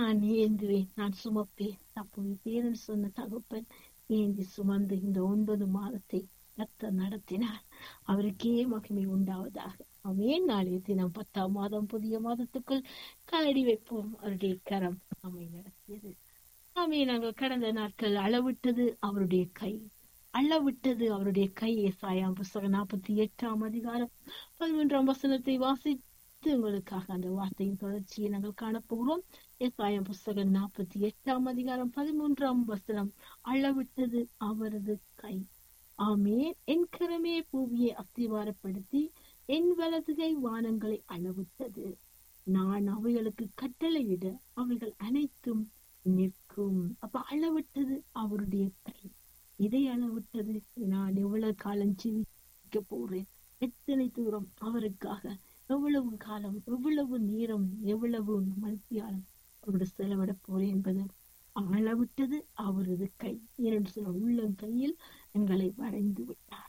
நான் ஏந்துவேன் நான் சுமப்பேன் தப்புவிப்பேன் சொன்ன தகப்பன் ஏந்தி சுமந்து இந்த ஒன்பது மாதத்தை கத்த நடத்தினார் அவருக்கே மகிமை உண்டாவதாக அவன் நாளைய தினம் பத்தாம் மாதம் புதிய மாதத்துக்குள் காலடி வைப்போம் அவருடைய கரம் நம்மை நடத்தியது ஆமே நாங்கள் கடந்த நாட்கள் அளவிட்டது அவருடைய கை அளவிட்டது அவருடைய கை ஏசாயாம் புஸ்தகம் நாற்பத்தி எட்டாம் அதிகாரம் பதிமூன்றாம் வசனத்தை வாசித்து உங்களுக்காக அந்த வார்த்தையின் தொடர்ச்சியை நாங்கள் காணப்போகிறோம் ஏசாயம் புஸ்தகம் நாற்பத்தி எட்டாம் அதிகாரம் பதிமூன்றாம் வசனம் அளவிட்டது அவரது கை ஆமே என் கரமே பூவியை அஸ்திவாரப்படுத்தி என் வலதுகை வானங்களை அளவிட்டது நான் அவைகளுக்கு கட்டளையிட அவைகள் அனைத்தும் நிற்கும் அப்ப அளவிட்டது அவருடைய கை இதை அளவிட்டது நான் எவ்வளவு காலம் ஜீவிக்க போறேன் எத்தனை தூரம் அவருக்காக எவ்வளவு காலம் எவ்வளவு நேரம் எவ்வளவு மத்தியாலம் அவரோட செலவிட போறேன் என்பது அளவிட்டது அவரது கை இரண்டு சில உள்ளம் கையில் எங்களை வரைந்து விட்டார்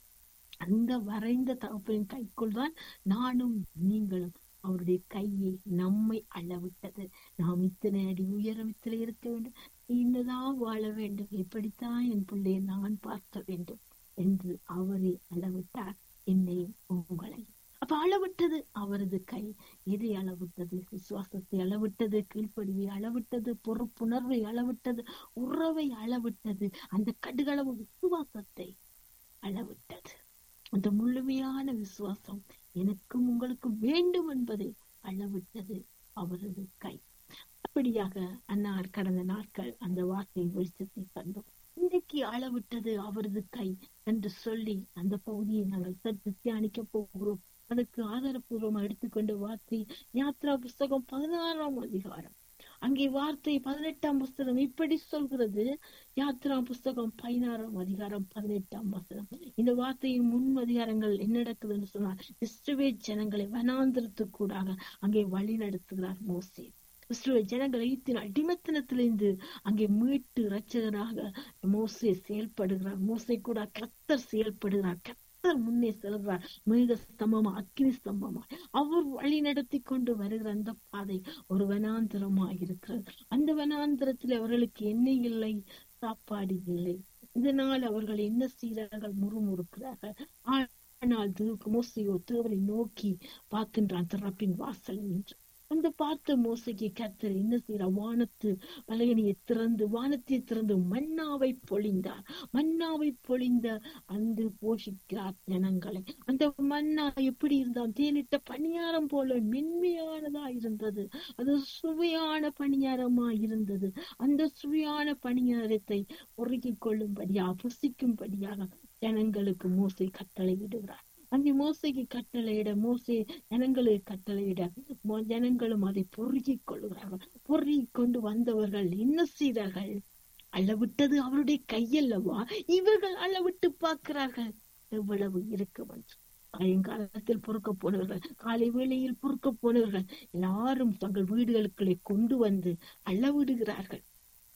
அந்த வரைந்த தகப்பனின் கைக்குள் தான் நானும் நீங்களும் அவருடைய கையை நம்மை அளவிட்டது நாம் இத்தனை அடி உயரம் இத்தனை இருக்க வேண்டும் இன்னதான் வாழ வேண்டும் எப்படித்தான் என் பிள்ளையை நான் பார்க்க வேண்டும் என்று அவரை அளவிட்டார் என்னையும் உங்களையும் அப்ப அளவிட்டது அவரது கை எதை அளவிட்டது விசுவாசத்தை அளவிட்டது கீழ்ப்படிவை அளவிட்டது பொறுப்புணர்வை அளவிட்டது உறவை அளவிட்டது அந்த கடுகளவு விசுவாசத்தை அளவிட்டது அந்த முழுமையான விசுவாசம் எனக்கும் உங்களுக்கும் வேண்டும் என்பதை அளவிட்டது அவரது கை அப்படியாக அன்னார் கடந்த நாட்கள் அந்த வார்த்தையின் வெளிச்சத்தை கண்டோம் இன்றைக்கு அளவிட்டது அவரது கை என்று சொல்லி அந்த பகுதியை நாங்கள் சற்று தியானிக்க போகிறோம் அதுக்கு ஆதாரபூர்வமா எடுத்துக்கொண்ட வார்த்தை யாத்ரா புஸ்தகம் பதினாறாம் அதிகாரம் அங்கே வார்த்தை பதினெட்டாம் புஸ்தகம் இப்படி சொல்கிறது யாத்ரா புஸ்தகம் பதினாறாம் அதிகாரம் பதினெட்டாம் வசனம் இந்த வார்த்தையின் முன் அதிகாரங்கள் என்ன நடக்குதுன்னு சொன்னால் இஸ்ரவே ஜனங்களை வனாந்திரத்துக்கூடாக அங்கே வழி நடத்துகிறார் மோசே இஸ்ரவே ஜனங்களை ஈத்தின் அடிமத்தனத்திலிருந்து அங்கே மீட்டு இரட்சகராக மோசே செயல்படுகிறார் மோசை கூட கத்தர் செயல்படுகிறார் கத்தர் முன்னே செல்கிறார் மிக ஸ்தம்பமா அக்னி ஸ்தம்பமா அவர் வழி நடத்தி கொண்டு வருகிற அந்த பாதை ஒரு வனாந்திரமா இருக்கிறது அந்த வனாந்திரத்தில் அவர்களுக்கு என்ன இல்லை சாப்பாடு இல்லை இதனால் அவர்கள் என்ன செய்கிறார்கள் முறுமுறுக்கிறார்கள் ஆனால் மோசையோ தேவரை நோக்கி பார்க்கின்றான் திறப்பின் வாசல் என்று அந்த பார்த்த மோசைக்கு கத்தர் என்ன செய்யற வானத்து பலகனியை திறந்து வானத்தை திறந்து மன்னாவை பொழிந்தார் மன்னாவை பொழிந்த அந்த போஷிக்கிறார் ஜனங்களை அந்த மன்னா எப்படி இருந்தால் தேனிட்ட பணியாரம் போல மென்மையானதா இருந்தது அது சுவையான பணியாரமா இருந்தது அந்த சுவையான பணியாரத்தை பொறுக்கிக் கொள்ளும்படியா புசிக்கும்படியாக ஜனங்களுக்கு மோசை கட்டளை விடுகிறார் அங்கே மோசைக்கு கட்டளையிட மோசை ஜனங்களுக்கு கட்டளையிட ஜனங்களும் அதை பொறுக்கிக் கொள்கிறார்கள் பொறுக்கிக் கொண்டு வந்தவர்கள் என்ன செய்தார்கள் அளவிட்டது அவருடைய கையல்லவா இவர்கள் அளவிட்டு பார்க்கிறார்கள் எவ்வளவு இருக்கும் என்று சாயங்காலத்தில் பொறுக்க போனவர்கள் காலை வேளையில் பொறுக்க போனவர்கள் எல்லாரும் தங்கள் வீடுகளுக்குள்ளே கொண்டு வந்து அளவிடுகிறார்கள்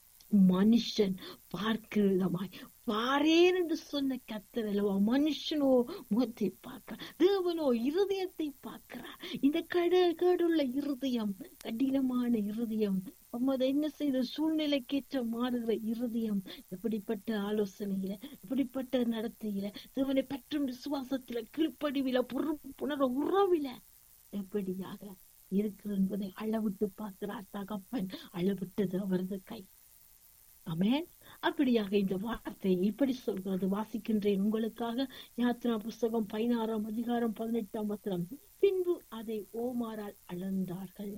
மனுஷன் பார்க்கிறதமாய் பாரேன் என்று சொன்ன கத்தர் அல்லவா மனுஷனோ முகத்தை பார்க்கிறார் தேவனோ இருதயத்தை பார்க்கிறார் இந்த கட கேடுள்ள இருதயம் கடினமான இருதயம் அதை என்ன செய்த சூழ்நிலைக்கேற்ற மாறுகிற இருதயம் எப்படிப்பட்ட ஆலோசனையில எப்படிப்பட்ட நடத்தையில தேவனை பற்றும் விசுவாசத்தில கீழ்ப்படிவில பொறுப்புணர்வு உறவில எப்படியாக இருக்கிறது என்பதை அளவிட்டு பார்க்கிறார் தகப்பன் அளவிட்டது அவரது கை அமேன் அப்படியாக இந்த வார்த்தை இப்படி சொல்கிறது வாசிக்கின்றேன் உங்களுக்காக யாத்ரா புஸ்தகம் பதினாறாம் அதிகாரம் பதினெட்டாம் வசனம் பின்பு அதை ஓமாரால் அளந்தார்கள்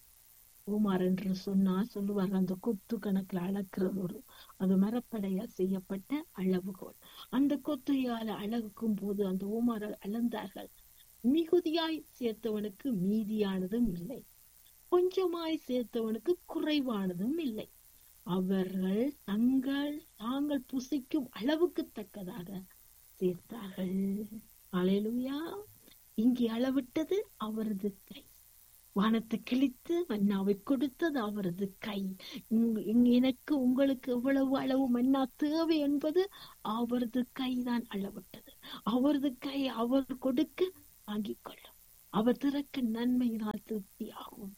ஓமார் என்று சொன்னா சொல்லுவார்கள் அந்த கொத்து கணக்குல அளக்கிறது ஒரு அது மரப்படையால் செய்யப்பட்ட அளவுகோல் அந்த கொத்தையால அழகுக்கும் போது அந்த ஓமாரால் அளந்தார்கள் மிகுதியாய் சேர்த்தவனுக்கு மீதியானதும் இல்லை கொஞ்சமாய் சேர்த்தவனுக்கு குறைவானதும் இல்லை அவர்கள் தங்கள் தாங்கள் புசிக்கும் அளவுக்கு தக்கதாக சேர்த்தார்கள் அலையலுயா இங்கே அளவிட்டது அவரது கை வானத்தை கிழித்து மன்னாவை கொடுத்தது அவரது கை எனக்கு உங்களுக்கு எவ்வளவு அளவு மன்னா தேவை என்பது அவரது கைதான் அளவிட்டது அவரது கை அவர் கொடுக்க வாங்கிக் கொள்ளும் அவர் திறக்க நன்மையினால் திருப்தி ஆகும் அப்ப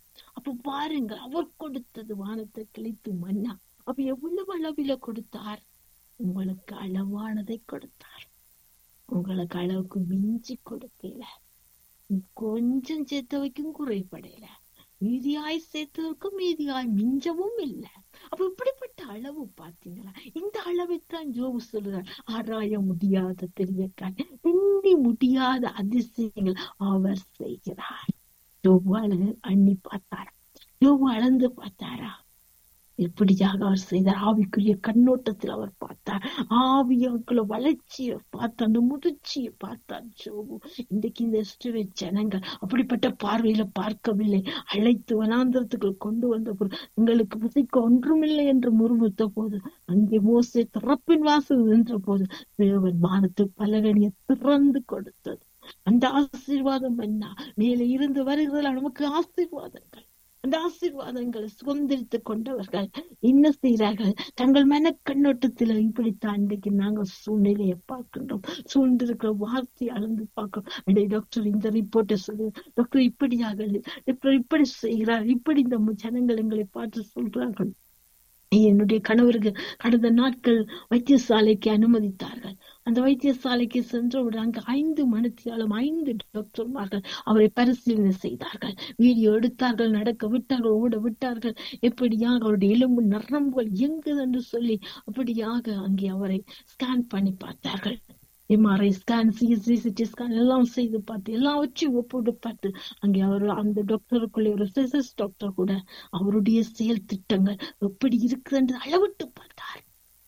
இப்ப பாருங்கள் அவர் கொடுத்தது வானத்தை கிழித்து மன்னா அப்ப எவ்வளவு அளவில கொடுத்தார் உங்களுக்கு அளவானதை கொடுத்தார் உங்களுக்கு அளவுக்கு மிஞ்சி கொடுக்கல கொஞ்சம் சேர்த்தவைக்கும் குறைபடையில மீதியாய் சேர்த்ததற்கும் மீதியாய் மிஞ்சவும் இல்லை அப்ப இப்படிப்பட்ட அளவு பாத்தீங்களா இந்த அளவைத்தான் ஜோபு சொல்றார் ஆராய முடியாத பெரிய கண் எண்ணி முடியாத அதிசயங்கள் அவர் செய்கிறார் ஜோபு அழகு அண்ணி பார்த்தாரா ஜோபு அளந்து பார்த்தாரா எப்படியாக அவர் செய்தார் ஆவிக்குரிய கண்ணோட்டத்தில் அவர் பார்த்தார் ஆவியாக்குள்ள வளர்ச்சியை பார்த்து அந்த முதிர்ச்சியை பார்த்தார் ஜோபு இன்றைக்கு இந்த இஸ்ரவேல் ஜனங்கள் அப்படிப்பட்ட பார்வையில பார்க்கவில்லை அழைத்து வனாந்திரத்துக்குள் கொண்டு வந்த போது உங்களுக்கு புதைக்க ஒன்றுமில்லை என்று முறுமுத்த போது அங்கே மோசே திறப்பின் வாசல் நின்ற போது தேவன் வானத்து பலகனியை திறந்து கொடுத்தது அந்த ஆசீர்வாதம் என்ன மேலே இருந்து வருகிறதால நமக்கு ஆசீர்வாதங்கள் அந்த ஆசீர்வாதங்களை சுதந்திரித்துக் கொண்டவர்கள் என்ன செய்கிறார்கள் தங்கள் மன கண்ணோட்டத்துல இப்படித்தான் இன்றைக்கு நாங்க சூழ்நிலையை பார்க்கின்றோம் சூழ்ந்திருக்கிற வார்த்தையை அளந்து பார்க்கிறோம் அடே டாக்டர் இந்த ரிப்போர்ட்டை சொல்லு டாக்டர் இப்படியாக டாக்டர் இப்படி செய்கிறார் இப்படி இந்த ஜனங்கள் எங்களை பார்த்து சொல்றார்கள் என்னுடைய கணவருக்கு கடந்த நாட்கள் வைத்தியசாலைக்கு அனுமதித்தார்கள் அந்த வைத்தியசாலைக்கு சென்றவுடன் அங்கு ஐந்து மணித்தியாலும் ஐந்து டாக்டர்மார்கள் அவரை பரிசீலனை செய்தார்கள் வீடியோ எடுத்தார்கள் நடக்க விட்டார்கள் ஓட விட்டார்கள் எப்படியாக அவருடைய எலும்பு நரம்புகள் இயங்குது என்று சொல்லி அப்படியாக அங்கே அவரை ஸ்கேன் பண்ணி பார்த்தார்கள் MRI scan CSC CT scan எல்லாம் செய்து பார்த்து எல்லாவற்றையும் ஒப்பிட்டு பார்த்து அங்கே அவர் அந்த டாக்டருக்குள்ளே ஒரு ரிசர்ச் டாக்டர் கூட அவருடைய செயல் திட்டங்கள் எப்படி இருக்குது என்று அளவிட்டு பார்த்தார்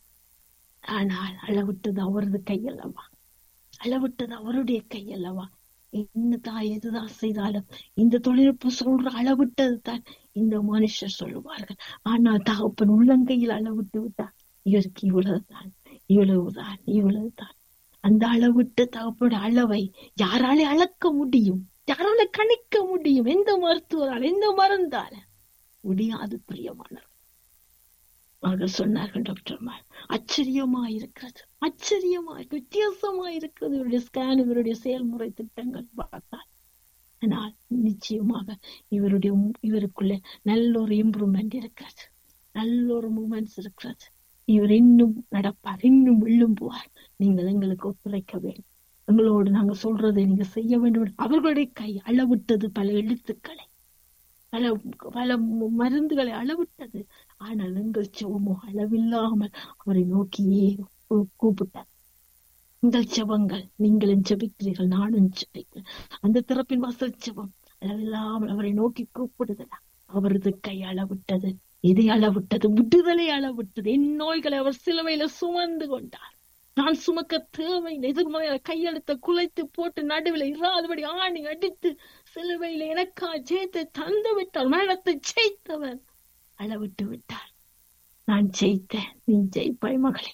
ஆனால் அளவிட்டது அவரது கையல்லவா அளவிட்டது அவருடைய கையல்லவா என்னதான் எதுதான் செய்தாலும் இந்த தொழில்நுட்பம் சொல்ற அளவிட்டது தான் இந்த மனுஷர் சொல்லுவார்கள் ஆனால் தகப்பன் உள்ளங்கையில் அளவிட்டு விட்டார் இவருக்கு இவ்வளவுதான் இவ்வளவுதான் இவ்வளவுதான் அந்த அளவிட்டு தகப்போட அளவை யாராலே அளக்க முடியும் யாரால கணிக்க முடியும் எந்த மருத்துவரால் எந்த மருந்தால முடியாது பிரியமானவர் அவர்கள் சொன்னார்கள் டாக்டர்மார் ஆச்சரியமா இருக்கிறது ஆச்சரியமா வித்தியாசமா இருக்கிறது இவருடைய ஸ்கேன் இவருடைய செயல்முறை திட்டங்கள் பார்த்தால் ஆனால் நிச்சயமாக இவருடைய இவருக்குள்ள நல்ல ஒரு இம்ப்ரூவ்மெண்ட் இருக்கிறது நல்ல ஒரு மூமெண்ட்ஸ் இருக்கிறது இவர் இன்னும் நடப்பார் இன்னும் விழும்புவார் நீங்கள் எங்களுக்கு ஒத்துழைக்க வேண்டும் எங்களோடு நாங்க சொல்றதை நீங்க செய்ய வேண்டும் அவர்களுடைய கை அளவிட்டது பல எழுத்துக்களை பல பல மருந்துகளை அளவிட்டது ஆனால் எங்கள் செவமோ அளவில்லாமல் அவரை நோக்கியே கூப்பிட்டார் உங்கள் செவங்கள் நீங்களும் செபிக்கிறீர்கள் நானும் செபிக்கிறேன் அந்த திறப்பின் வாசல் செவம் அளவில்லாமல் அவரை நோக்கி கூப்பிடுதலா அவரது கை அளவிட்டது எதை அளவிட்டது விடுதலை அளவிட்டது என் நோய்களை அவர் சிலுவையில சுமந்து கொண்டார் நான் சுமக்க தேவையில்லை எதிர்மறையில கையெழுத்த குலைத்து போட்டு நடுவில் இராதபடி ஆணி அடித்து சிலுவையில எனக்கா ஜெயத்தை தந்து விட்டார் மரணத்தை ஜெயித்தவர் அளவிட்டு விட்டார் நான் ஜெயித்தேன் நீ ஜெயிப்பாய் மகளே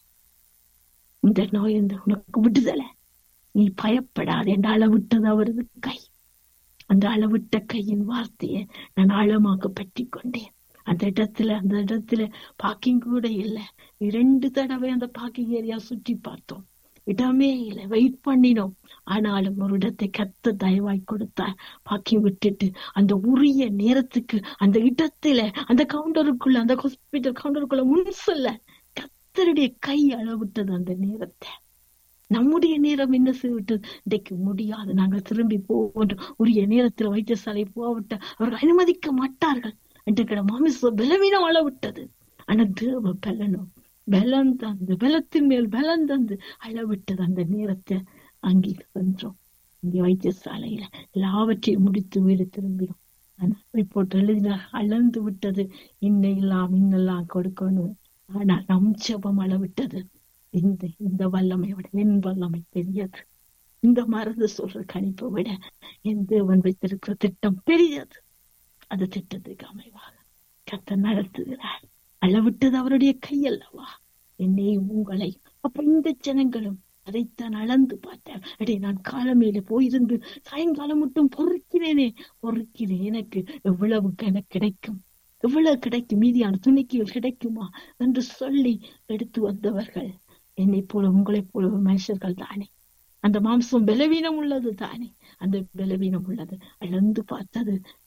இந்த நோய் இந்த உனக்கு விடுதலை நீ பயப்படாது என்ற அளவிட்டது அவரது கை அந்த அளவிட்ட கையின் வார்த்தையை நான் ஆழமாக பற்றி கொண்டேன் அந்த இடத்துல அந்த இடத்துல பார்க்கிங் கூட இல்லை இரண்டு தடவை அந்த பார்க்கிங் ஏரியா சுற்றி பார்த்தோம் இடமே இல்லை வெயிட் பண்ணினோம் ஆனாலும் ஒரு இடத்தை கத்த தயவாய் கொடுத்தார் பாக்கி விட்டுட்டு அந்த உரிய நேரத்துக்கு அந்த இடத்துல அந்த கவுண்டருக்குள்ள அந்த ஹாஸ்பிட்டல் கவுண்டருக்குள்ள முன் சொல்ல கத்தருடைய கை அளவிட்டது அந்த நேரத்தை நம்முடைய நேரம் என்ன செய்விட்டது இன்றைக்கு முடியாது நாங்கள் திரும்பி போவோம் உரிய நேரத்தில் வைத்தியசாலை போவிட்ட அவர்கள் அனுமதிக்க மாட்டார்கள் என்று மாமிச பலவீனம் அளவிட்டது ஆனா தேவ பலனும் பலன் தந்து பலத்தின் மேல் பலன் தந்து அளவிட்டது அந்த நேரத்தை அங்கே சென்றோம் இங்கே வைத்தியசாலையில எல்லாவற்றையும் முடித்து வீடு திரும்பினோம் ஆனா ரிப்போர்ட் எழுதினார் அளந்து விட்டது இன்னெல்லாம் இன்னெல்லாம் கொடுக்கணும் ஆனா நம் ஜபம் அளவிட்டது இந்த இந்த வல்லமை விட என் வல்லமை பெரியது இந்த மருந்து சொல்ற கணிப்பை விட என் தேவன் வைத்திருக்கிற திட்டம் பெரியது அது திட்டத்துக்கு அமைவாக கத்த நடத்துகிறார் அளவிட்டது அவருடைய கையல்லவா என்னையும் உங்களை அப்ப இந்த ஜனங்களும் அதைத்தான் அளந்து பார்த்தேன் அடே நான் காலமேல போயிருந்து சாயங்காலம் மட்டும் பொறுக்கிறேனே பொறுக்கிறேன் எனக்கு எவ்வளவு எனக்கு கிடைக்கும் எவ்வளவு கிடைக்கும் மீதியான துணிக்கைகள் கிடைக்குமா என்று சொல்லி எடுத்து வந்தவர்கள் என்னை போல உங்களைப் போல மனுஷர்கள் தானே அந்த மாம்சம் பலவீனம் உள்ளது தானே அந்த பலவீனம் உள்ளது அளந்து பார்த்தது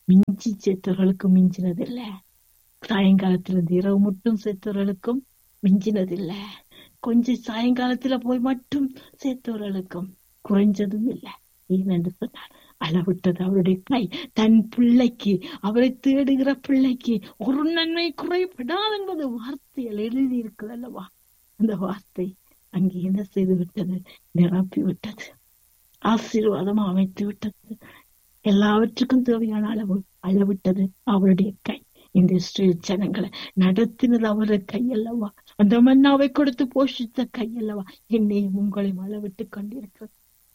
மிஞ்சி செத்தவர்களுக்கும் மிஞ்சினதில்ல சாயங்காலத்துல இருந்து இரவு மட்டும் செத்தவர்களுக்கும் மிஞ்சினதில்ல கொஞ்சம் சாயங்காலத்துல போய் மட்டும் சேர்த்தவர்களுக்கும் குறைஞ்சதும் இல்லை ஏனென்று சொன்னார் அளவிட்டது அவருடைய கை தன் பிள்ளைக்கு அவரை தேடுகிற பிள்ளைக்கு ஒரு நன்மை குறைபடாது என்பது வார்த்தையில் எழுதி இருக்குது அல்லவா அந்த வார்த்தை அங்கே என்ன செய்து விட்டது நிரப்பி விட்டது ஆசீர்வாதம் அமைத்து விட்டது எல்லாவற்றுக்கும் தேவையான அளவு அளவிட்டது அவருடைய கை இந்த இஸ்ரேல் ஜனங்களை நடத்தினது அவருடைய கை அல்லவா அந்த மன்னாவை கொடுத்து போஷித்த கை அல்லவா என்னையும் உங்களையும் அளவிட்டு கொண்டிருக்கிறது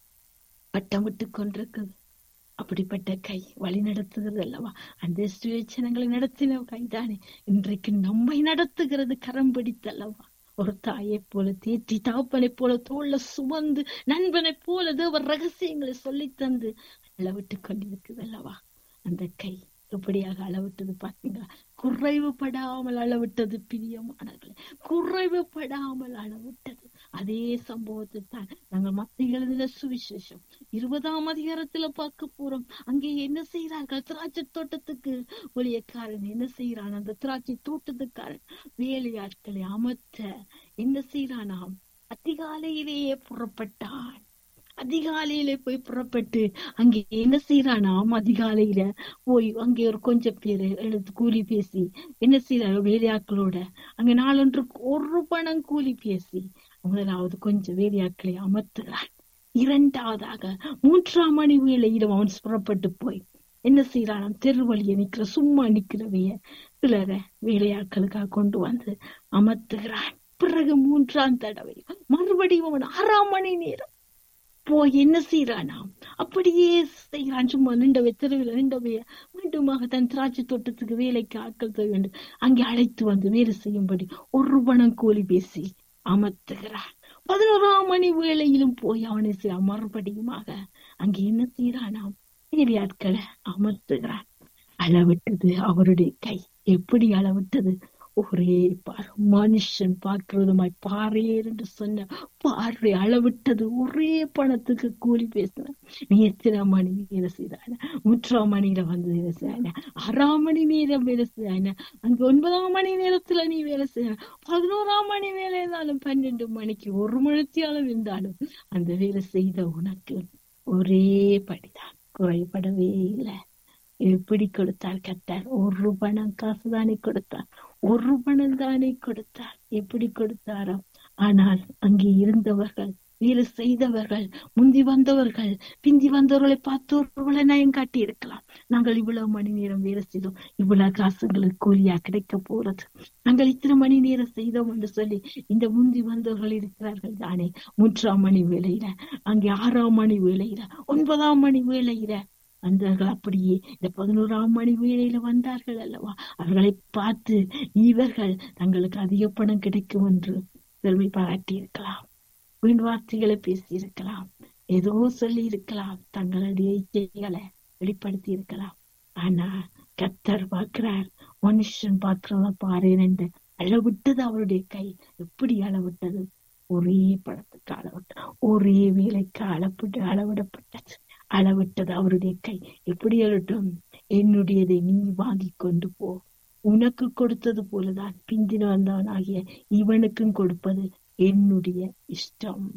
பட்டம் விட்டு கொண்டிருக்கிறது அப்படிப்பட்ட கை வழி நடத்துகிறது அல்லவா அந்த இஸ்ரேல் ஜனங்களை நடத்தின கைதானே இன்றைக்கு நம்மை நடத்துகிறது கரம் பிடித்தல்லவா ஒரு தாயை போல தேற்றி தாப்பனை போல தோல்ல சுமந்து நண்பனை போல தேவர் ரகசியங்களை சொல்லி தந்து அளவிட்டு கொண்டிருக்குது அல்லவா அந்த கை எப்படியாக அளவிட்டது பாத்தீங்களா குறைவுபடாமல் அளவிட்டது பிரியமானவர்களே குறைவுபடாமல் அளவிட்டது அதே சம்பவத்தை தான் நாங்கள் மத்திய எழுதின சுவிசேஷம் இருபதாம் அதிகாரத்துல பார்க்க போறோம் அங்கே என்ன செய்யறார்கள் திராட்சை தோட்டத்துக்கு ஊழியக்காரன் என்ன செய்யறான் அந்த திராட்சை தோட்டத்துக்காரன் வேலையாட்களை அமர்த்த என்ன செய்யறானாம் அதிகாலையிலேயே புறப்பட்டான் அதிகாலையில போய் புறப்பட்டு அங்கே என்ன செய்யறானாம் அதிகாலையில போய் அங்கே ஒரு கொஞ்சம் பேரு எடுத்து கூலி பேசி என்ன செய்யறாரு வேலையாட்களோட அங்க நாளொன்றுக்கு ஒரு பணம் கூலி பேசி முதலாவது கொஞ்சம் வேலையாட்களை அமர்த்துகிறான் இரண்டாவதாக மூன்றாம் மணி வேளையிலும் அவன் புறப்பட்டு போய் என்ன செய்யறான் தெருவழிய நிக்கிற சும்மா நிக்கிறவைய சிலரை வேலையாட்களுக்காக கொண்டு வந்து அமர்த்துகிறான் பிறகு மூன்றாம் தடவை மறுபடியும் அவன் ஆறாம் மணி நேரம் போய் என்ன செய்யறானாம் அப்படியே செய்யறான் சும்மா நின்றவை தெருவில் நின்றவைய மீண்டுமாக தன் திராட்சை தோட்டத்துக்கு வேலைக்கு ஆட்கள் தேவை வேண்டும் அங்கே அழைத்து வந்து வேலை செய்யும்படி ஒரு பணம் கூலி பேசி அமர்த்துகிறான் பதினோராம் மணி வேளையிலும் போய் அவனை செய்ய மறுபடியுமாக அங்கே என்ன செய்யறானாம் வேலையாட்களை அமர்த்துகிறான் அளவிட்டது அவருடைய கை எப்படி அளவிட்டது ஒரே பார் மனுஷன் பார்க்கிறதுமாய் பாரேர் என்று சொன்ன பார்வை அளவிட்டது ஒரே பணத்துக்கு கூலி பேசின நீ எத்தனை மணி வேலை செய்தான மூன்றாம் மணியில வந்து வேலை செய்யான ஆறாம் மணி நேரம் வேலை செய்யான அங்க ஒன்பதாம் மணி நேரத்துல நீ வேலை செய்ய பதினோராம் மணி வேலை இருந்தாலும் பன்னெண்டு மணிக்கு ஒரு மணித்தியாலும் இருந்தாலும் அந்த வேலை செய்த உனக்கு ஒரே படிதான் குறைபடவே இல்லை எப்படி கொடுத்தார் கத்தார் ஒரு பணம் காசு தானே கொடுத்தார் ஒரு பணம் தானே கொடுத்தார் எப்படி கொடுத்தாரோ ஆனால் அங்கே இருந்தவர்கள் வேலை செய்தவர்கள் முந்தி வந்தவர்கள் பிந்தி வந்தவர்களை பார்த்தவர்களை நயம் காட்டி இருக்கலாம் நாங்கள் இவ்வளவு மணி நேரம் வேலை செய்தோம் இவ்வளவு காசுங்களுக்கு கூலியா கிடைக்க போறது நாங்கள் இத்தனை மணி நேரம் செய்தோம் என்று சொல்லி இந்த முந்தி வந்தவர்கள் இருக்கிறார்கள் தானே மூன்றாம் மணி வேலையில அங்கே ஆறாம் மணி வேலையில ஒன்பதாம் மணி வேலையில வந்தார்கள் அப்படியே இந்த பதினோராம் மணி வேளையில வந்தார்கள் அல்லவா அவர்களை பார்த்து இவர்கள் தங்களுக்கு அதிக பணம் கிடைக்கும் என்று பெருமை பாராட்டி இருக்கலாம் வீண் வார்த்தைகளை பேசி இருக்கலாம் ஏதோ சொல்லி இருக்கலாம் தங்களுடைய இச்சைகளை வெளிப்படுத்தி இருக்கலாம் ஆனா கத்தர் பார்க்கிறார் மனுஷன் பார்க்கிறத பாருன்னு என்று அளவிட்டது அவருடைய கை எப்படி அளவிட்டது ஒரே படத்துக்கு அளவிட்டது ஒரே வேலைக்கு அளவிட்டு அளவிடப்பட்டது அளவிட்டது அவருடைய கை எப்படி அழட்டும் என்னுடையதை நீ வாங்கி கொண்டு போ உனக்கு கொடுத்தது போலதான் பிந்தின வந்தவனாகிய இவனுக்கும் கொடுப்பது என்னுடைய இஷ்டம்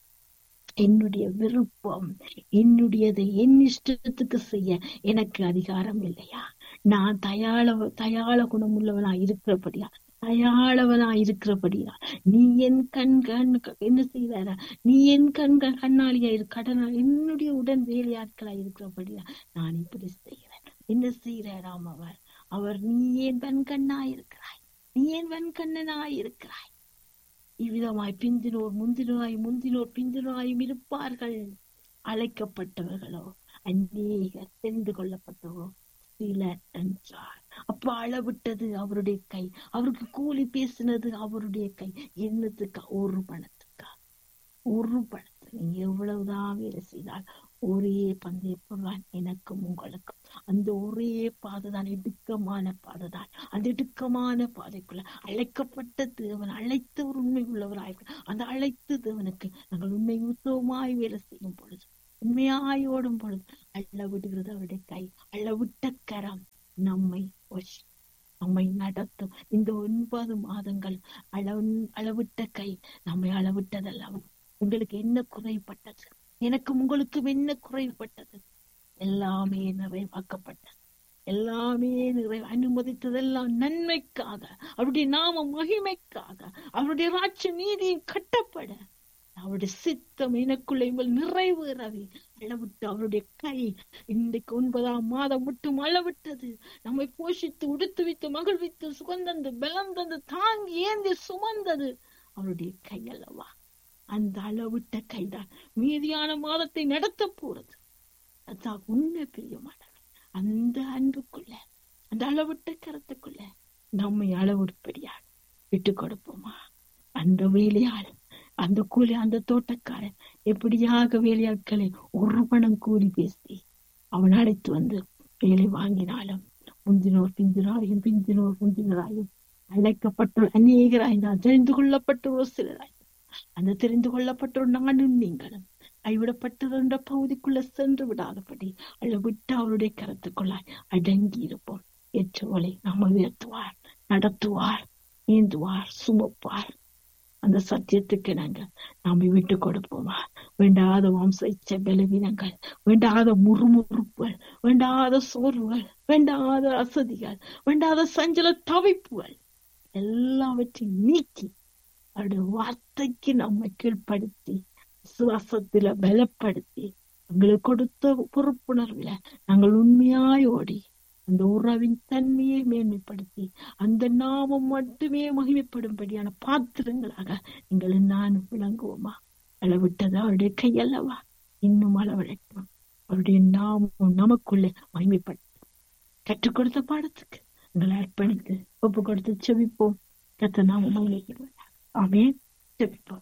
என்னுடைய விருப்பம் என்னுடையதை என் இஷ்டத்துக்கு செய்ய எனக்கு அதிகாரம் இல்லையா நான் தயாள தயாள குணம் உள்ளவனா இருக்கிறபடியா தயாளவனா இருக்கிறபடியா நீ என் கண் கண் என்ன செய்தாரா நீ என் கண்கள் கண்ணாளியா இரு கடனா என்னுடைய உடன் வேலையாட்களா இருக்கிறபடியா நான் இப்படி செய்கிறேன் என்ன செய்யறாராம் அவர் அவர் நீ ஏன் வெண் கண்ணா இருக்கிறாய் நீ ஏன் வெண் கண்ணனா இருக்கிறாய் இவ்விதமாய் பிந்தினோர் முந்தினோய் முந்தினோர் பிந்தினோயும் இருப்பார்கள் அழைக்கப்பட்டவர்களோ அநேகர் தெரிந்து கொள்ளப்பட்டவோ சிலர் என்றார் அப்ப அளவிட்டது அவருடைய கை அவருக்கு கூலி பேசினது அவருடைய கை என்னத்துக்கா ஒரு பணத்துக்கா ஒரு பணத்தை நீங்க எவ்வளவுதான் வேலை செய்தால் ஒரே பந்தய பொருளான் எனக்கும் உங்களுக்கும் அந்த ஒரே பாதைதான் இடுக்கமான பாதைதான் அந்த இடுக்கமான பாதைக்குள்ள அழைக்கப்பட்ட தேவன் அழைத்த ஒரு உண்மை உள்ளவராயிருக்க அந்த அழைத்த தேவனுக்கு நாங்கள் உண்மை உத்தவமாய் வேலை செய்யும் பொழுது உண்மையாய் ஓடும் பொழுது அள்ள விடுகிறது அவருடைய கை அள்ள விட்ட கரம் நம்மை வஷ்- நம்மை நடத்தும் இந்த ஒன்பது மாதங்கள் அளவு அளவிட்ட கை நம்மை அளவிட்டதல்லவா உங்களுக்கு என்ன குறைப்பட்டது எனக்கு உங்களுக்கும் என்ன குறைப்பட்டது எல்லாமே நிறைவாக்கப்பட்டது எல்லாமே நிறை அனுமதித்ததெல்லாம் நன்மைக்காக அவருடைய நாம மகிமைக்காக அவருடைய ராட்ச நீதியும் கட்டப்பட அவருடைய சித்தம் எனக்குள்ள இவள் நிறைவேறவே அளவிட்டு அவருடைய கை இன்றைக்கு ஒன்பதாம் மாதம் மட்டும் அளவிட்டது நம்மை போஷித்து உடுத்து வைத்து மகிழ்வித்து சுகந்தந்து பலம் தந்து தாங்கி ஏந்தி சுமந்தது அவருடைய கை அல்லவா அந்த அளவிட்ட கைதான் மீதியான மாதத்தை நடத்த போறது அதான் உண்மை பிரியமானவர் அந்த அன்புக்குள்ள அந்த அளவிட்ட கருத்துக்குள்ள நம்மை அளவுற்படியாக விட்டு கொடுப்போமா அந்த வேலையாள் அந்த கூலி அந்த தோட்டக்காரன் எப்படியாக வேலையாட்களை ஒரு பணம் கூலி பேசி அவன் அழைத்து வந்து வேலை வாங்கினாலும் முந்தினோர் பிந்தினராயும் பிந்தினோர் முந்தினராயும் அழைக்கப்பட்டோர் அநேகராய் நான் தெரிந்து கொள்ளப்பட்டோர் சிலராய் அந்த தெரிந்து கொள்ளப்பட்டோர் நானும் நீங்களும் கைவிடப்பட்டது என்ற பகுதிக்குள்ள சென்று விடாதபடி அளவிட்டு அவருடைய கருத்துக்குள்ளாய் அடங்கி இருப்போம் ஏற்றவளை நம்ம உயர்த்துவார் நடத்துவார் ஏந்துவார் சுமப்பார் அந்த சத்தியத்துக்கு நாங்கள் நாம விட்டு கொடுப்போமா வேண்டாத வம்ச இச்ச பலவீனங்கள் வேண்டாத முறுமுறுப்புகள் வேண்டாத சோர்வுகள் வேண்டாத அசதிகள் வேண்டாத சஞ்சல தவிப்புகள் எல்லாவற்றையும் நீக்கி அவருடைய வார்த்தைக்கு நம்மை கீழ்ப்படுத்தி விசுவாசத்துல பலப்படுத்தி எங்களுக்கு கொடுத்த பொறுப்புணர்வுல நாங்கள் உண்மையாய் ஓடி அந்த உறவின் தன்மையை மேன்மைப்படுத்தி அந்த நாமம் மட்டுமே மகிமைப்படும்படியான பாத்திரங்களாக நீங்கள் நானும் விளங்குவோமா அளவிட்டது அவருடைய கையல்லவா இன்னும் அளவிடட்டும் அவருடைய நாமம் நமக்குள்ளே மகிமைப்படுத்தும் கற்றுக் கொடுத்த பாடத்துக்கு எங்களை அர்ப்பணித்து ஒப்பு கொடுத்து செவிப்போம் கத்த நாம மகிமைக்கிறோம் ஆமேன் செவிப்போம்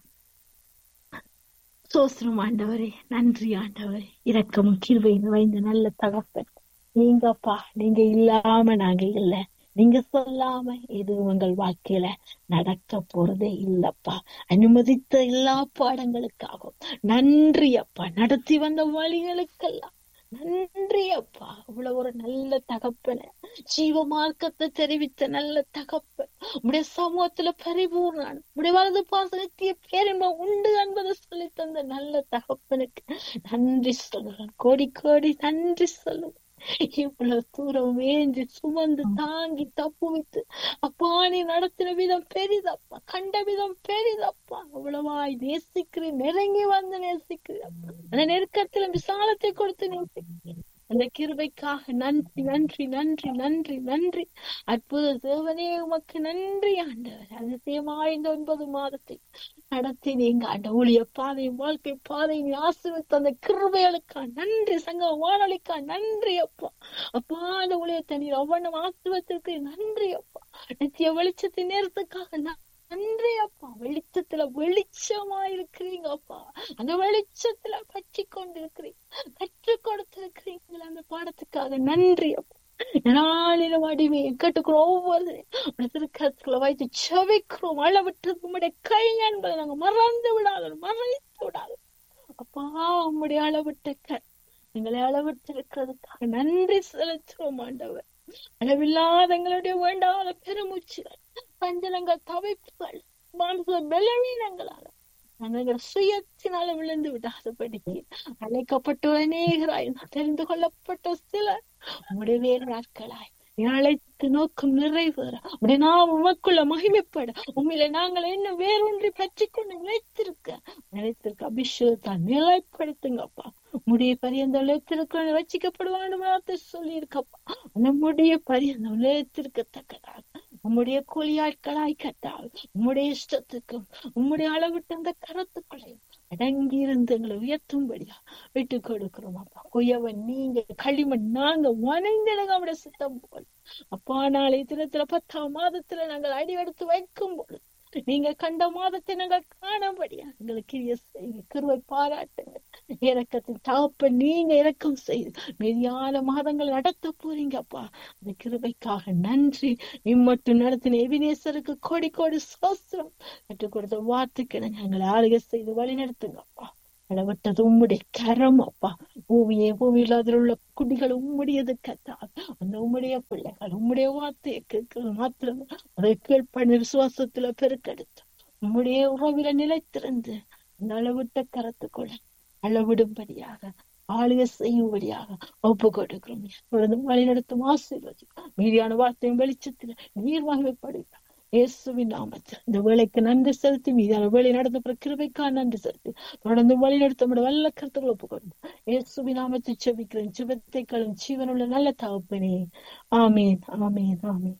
சோஸ்திரம் ஆண்டவரே நன்றி ஆண்டவரே இரக்கமும் கிருவை நிறைந்த நல்ல தகப்பன் நீங்கப்பா நீங்க இல்லாம நாங்க இல்ல நீங்க சொல்லாம எதுவும் உங்கள் வாழ்க்கையில நடக்க போறதே இல்லப்பா அனுமதித்த எல்லா பாடங்களுக்காகவும் நன்றி அப்பா நடத்தி வந்த வழிகளுக்கெல்லாம் நன்றி அப்பா இவ்வளவு ஒரு நல்ல தகப்பன ஜீவ மார்க்கத்தை தெரிவித்த நல்ல தகப்பன் உடைய சமூகத்துல பரிபூர்ணான் உடைய வலது பாசனத்திய பேரின்பம் உண்டு என்பதை சொல்லி தந்த நல்ல தகப்பனுக்கு நன்றி சொல்லுவேன் கோடி கோடி நன்றி சொல்லுவேன் இவ்வளவு தூரம் வேண்டி சுமந்து தாங்கி தப்பு வைத்து அப்பா நீ நடத்தின விதம் பெரிதப்பா கண்ட விதம் பெரிதப்பா அவ்வளவாய் நேசிக்கிறேன் நெருங்கி வந்து நேசிக்கிறேன் அந்த நெருக்கத்துல விசாலத்தை கொடுத்து நேசிக்கிறேன் அந்த கிருபைக்காக நன்றி நன்றி நன்றி நன்றி நன்றி அற்புத தேவனே உமக்கு நன்றி ஆண்டவர் அதிசயமாய் இந்த ஒன்பது மாதத்தை நடத்தி நீங்க ஆண்ட ஊழிய பாதை வாழ்க்கை பாதை நீ ஆசிர்வத்த அந்த கிருபைகளுக்கா நன்றி சங்க வானொலிக்கா நன்றி அப்பா அப்பா அந்த ஊழியத்தை நீர் அவ்வளவு ஆசிர்வத்திற்கு நன்றி அப்பா நித்திய வெளிச்சத்தின் நேரத்துக்காக நன்றி அப்பா வெளிச்சத்துல வெளிச்சமா இருக்கிறீங்க அப்பா அந்த வெளிச்சத்துல பற்றி கொண்டு இருக்கிறீங்க கற்றுக் கொடுத்திருக்கிறீங்களா அந்த பாடத்துக்காக நன்றி அப்பா நாளில வடிவே கேட்டுக்கிறோம் ஒவ்வொரு திருக்கரத்துக்குள்ள வைத்து செவிக்கிறோம் அளவிட்டது உம்முடைய கை என்பதை நாங்க மறந்து விடாத மறைத்து விடாத அப்பா உம்முடைய அளவிட்ட கை எங்களை அளவிட்டு இருக்கிறதுக்காக நன்றி செலுத்துவோம் ஆண்டவர் அளவில்லாத எங்களுடைய வேண்டாத பெருமூச்சுகள் பஞ்சனங்கள் தவிப்புகள் மானச பலவீனங்களால நாங்கள் சுயத்தினால விழுந்து விடாதபடிக்கு அழைக்கப்பட்ட அநேகராய் தெரிந்து கொள்ளப்பட்ட சிலர் உங்களுடைய வேறு நாட்களாய் அழைத்து நோக்கம் நிறைவேற உடைய நாம் உமக்குள்ள மகிமைப்பட உண்மையில நாங்கள் என்ன வேறொன்றை பற்றி கொண்டு நிலைத்திருக்க நிலைத்திருக்க அபிஷேகத்தால் நிலைப்படுத்துங்கப்பா முடிய பரியந்த நிலைத்திருக்க வச்சிக்கப்படுவான்னு வார்த்தை சொல்லி இருக்கப்பா நம்முடைய பரியந்தம் நிலைத்திருக்கத்தக்கதாக உம்முடைய கூலியாட்களாய் கட்டால் உம்முடைய இஷ்டத்துக்கும் உம்முடைய அளவிட்டு அந்த கரத்துக்குள்ளையும் அடங்கி இருந்து எங்களை உயர்த்தும்படியா விட்டு கொடுக்கிறோம் அப்பா குயவன் நீங்க களிமண் நாங்க வணைந்திடுங்க அவருடைய சித்தம் போல் அப்பா நாளை தினத்துல பத்தாம் மாதத்துல நாங்கள் அடி எடுத்து வைக்கும் பொழுது நீங்க கண்ட மாதத்தை நாங்கள் காணபடியா எங்களுக்கு கிருவை பாராட்டுங்க இறக்கத்தின் தகப்ப நீங்க இறக்கம் செய்து மீதியான மாதங்கள் நடத்த போறீங்கப்பா அந்த கிருபைக்காக நன்றி இம்மட்டும் நடத்தின எவினேசருக்கு கோடி கோடி சோஸ்திரம் கற்றுக் கொடுத்த வார்த்தைக்கு நாங்கள் ஆளுகை செய்து வழி நடத்துங்கப்பா அளவற்றது உம்முடைய கரம் அப்பா பூமியே பூமியில் அதில் உள்ள குடிகள் உம்முடையது கத்தா அந்த உம்முடைய பிள்ளைகள் உம்முடைய வார்த்தையை கேட்கிறது மாத்திரம் அதை கேட்பன விசுவாசத்துல பெருக்கெடுத்து உம்முடைய உறவில நிலைத்திருந்து அந்த அளவிட்ட கரத்துக்குள்ள அளவிடும்படியாக ஆளுக செய்யும்படியாக ஒப்பு கொடுக்கிறோம் தொடர்ந்து வழிநடத்தும் ஆசீர்வதிக்கும் மீதியான வார்த்தையும் வெளிச்சத்தில் நீர் மகிமைப்படுகிறார் இயேசுவின் நாமத்தில் இந்த வேலைக்கு நன்றி செலுத்தி மீதான வேலை நடந்த கிருபைக்கா நன்றி செலுத்தி தொடர்ந்து வழி நடத்த வல்ல கருத்துக்கள் ஒப்புக்கொண்டு இயேசுவின் நாமத்தை செபிக்கிறேன் சிவத்தை களும் ஜீவனுள்ள நல்ல தகப்பனே ஆமேன் ஆமேன் ஆமேன்